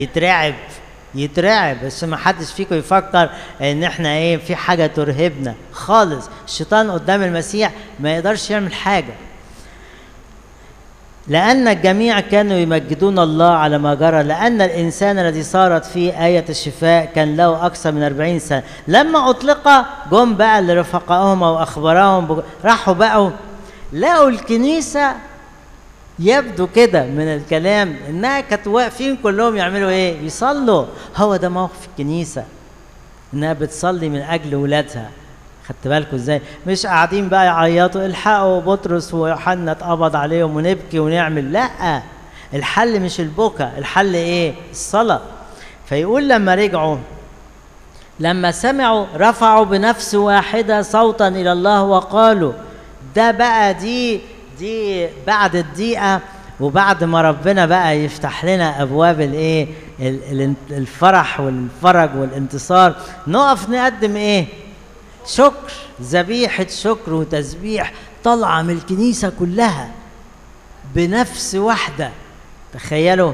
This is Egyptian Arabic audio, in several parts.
يترعب يترعب بس ما حدش فيكم يفكر ان احنا ايه في حاجه ترهبنا خالص الشيطان قدام المسيح ما يقدرش يعمل حاجه لأن الجميع كانوا يمجدون الله على ما جرى لأن الإنسان الذي صارت فيه آية الشفاء كان له أكثر من أربعين سنة لما أطلق جم بقى لرفقائهم أو أخبرهم بج... راحوا بقوا لقوا الكنيسة يبدو كده من الكلام انها كانت واقفين كلهم يعملوا ايه يصلوا هو ده موقف الكنيسه انها بتصلي من اجل ولادها خدت بالكم ازاي مش قاعدين بقى يعيطوا الحقوا بطرس ويوحنا اتقبض عليهم ونبكي ونعمل لا الحل مش البكا الحل ايه الصلاه فيقول لما رجعوا لما سمعوا رفعوا بنفس واحده صوتا الى الله وقالوا ده بقى دي دي بعد الدقيقه وبعد ما ربنا بقى يفتح لنا ابواب الايه الفرح والفرج والانتصار نقف نقدم ايه شكر ذبيحه شكر وتسبيح طالعه من الكنيسه كلها بنفس واحده تخيلوا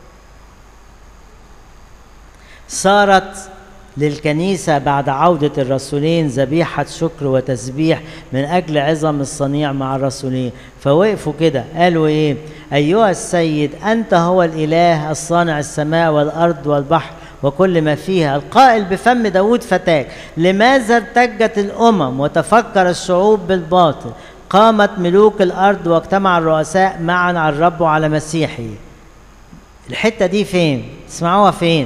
صارت للكنيسة بعد عودة الرسولين ذبيحة شكر وتسبيح من أجل عظم الصنيع مع الرسولين فوقفوا كده قالوا إيه أيها السيد أنت هو الإله الصانع السماء والأرض والبحر وكل ما فيها القائل بفم داود فتاك لماذا ارتجت الأمم وتفكر الشعوب بالباطل قامت ملوك الأرض واجتمع الرؤساء معا على الرب وعلى مسيحه الحتة دي فين تسمعوها فين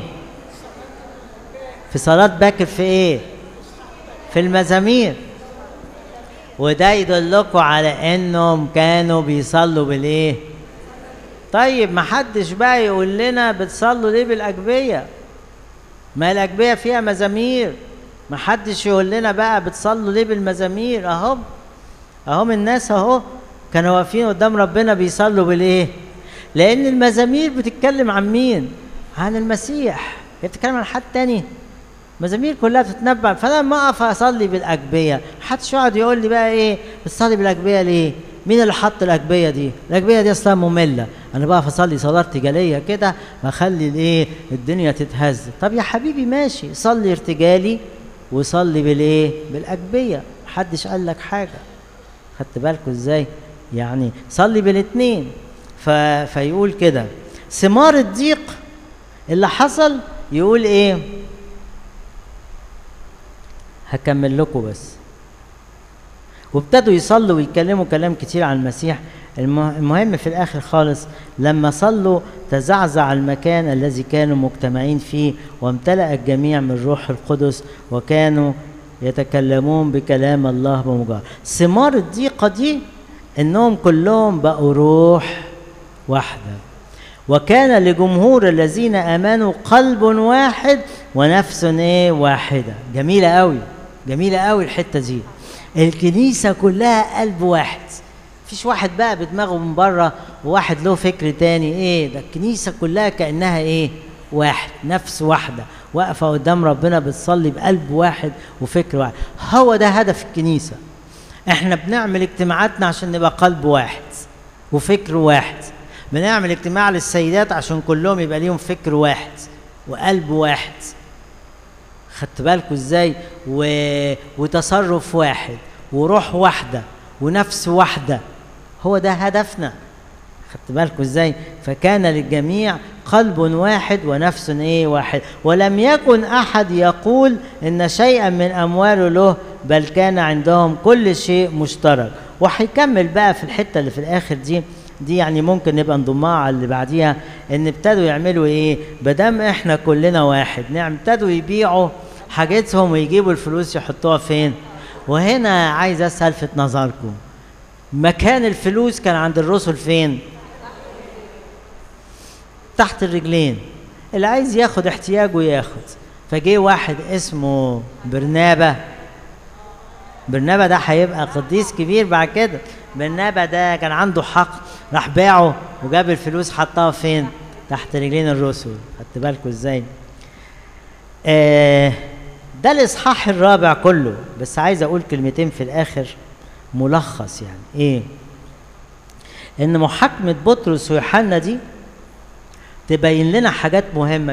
في صلاة باكر في ايه؟ في المزامير وده يدلكوا على انهم كانوا بيصلوا بالايه؟ طيب ما حدش بقى يقول لنا بتصلوا ليه بالاجبية؟ ما الاجبية فيها مزامير ما حدش يقول لنا بقى بتصلوا ليه بالمزامير اهم اهم الناس اهو كانوا واقفين قدام ربنا بيصلوا بالايه؟ لان المزامير بتتكلم عن مين؟ عن المسيح هي بتتكلم عن حد تاني مزامير كلها بتتنبأ فلما اقف اصلي بالاجبيه محدش يقعد يقول لي بقى ايه بتصلي بالاجبيه ليه مين اللي حط الاجبيه دي الاجبيه دي اصلا ممله انا بقف اصلي صلاه ارتجاليه كده بخلي الايه الدنيا تتهز طب يا حبيبي ماشي صلي ارتجالي وصلي بالايه بالاجبيه محدش قال لك حاجه خدت بالكم ازاي يعني صلي بالاثنين ف... فيقول كده ثمار الضيق اللي حصل يقول ايه هكمل لكم بس وابتدوا يصلوا ويتكلموا كلام كتير عن المسيح المهم في الاخر خالص لما صلوا تزعزع المكان الذي كانوا مجتمعين فيه وامتلأ الجميع من روح القدس وكانوا يتكلمون بكلام الله بمجرد ثمار الضيقة دي انهم كلهم بقوا روح واحدة وكان لجمهور الذين امنوا قلب واحد ونفس ايه واحدة جميلة قوي جميلة قوي الحتة دي الكنيسة كلها قلب واحد مفيش واحد بقى بدماغه من بره وواحد له فكر تاني ايه ده الكنيسة كلها كأنها ايه واحد نفس واحدة واقفة قدام ربنا بتصلي بقلب واحد وفكر واحد هو ده هدف الكنيسة احنا بنعمل اجتماعاتنا عشان نبقى قلب واحد وفكر واحد بنعمل اجتماع للسيدات عشان كلهم يبقى ليهم فكر واحد وقلب واحد خدت بالكم ازاي و... وتصرف واحد وروح واحده ونفس واحده هو ده هدفنا خدت بالكم ازاي فكان للجميع قلب واحد ونفس ايه واحد ولم يكن احد يقول ان شيئا من امواله له بل كان عندهم كل شيء مشترك وهيكمل بقى في الحته اللي في الاخر دي دي يعني ممكن نبقى نضمها على اللي بعديها ان ابتدوا يعملوا ايه بدام احنا كلنا واحد نعم ابتدوا يبيعوا حاجتهم ويجيبوا الفلوس يحطوها فين وهنا عايز اسلفت نظركم مكان الفلوس كان عند الرسل فين تحت الرجلين اللي عايز ياخد احتياجه ياخد فجه واحد اسمه برنابة برنابة ده هيبقى قديس كبير بعد كده برنابة ده كان عنده حق راح باعه وجاب الفلوس حطها فين تحت رجلين الرسل خدت بالكم ازاي آه ده الاصحاح الرابع كله بس عايز اقول كلمتين في الاخر ملخص يعني ايه ان محاكمه بطرس ويوحنا دي تبين لنا حاجات مهمة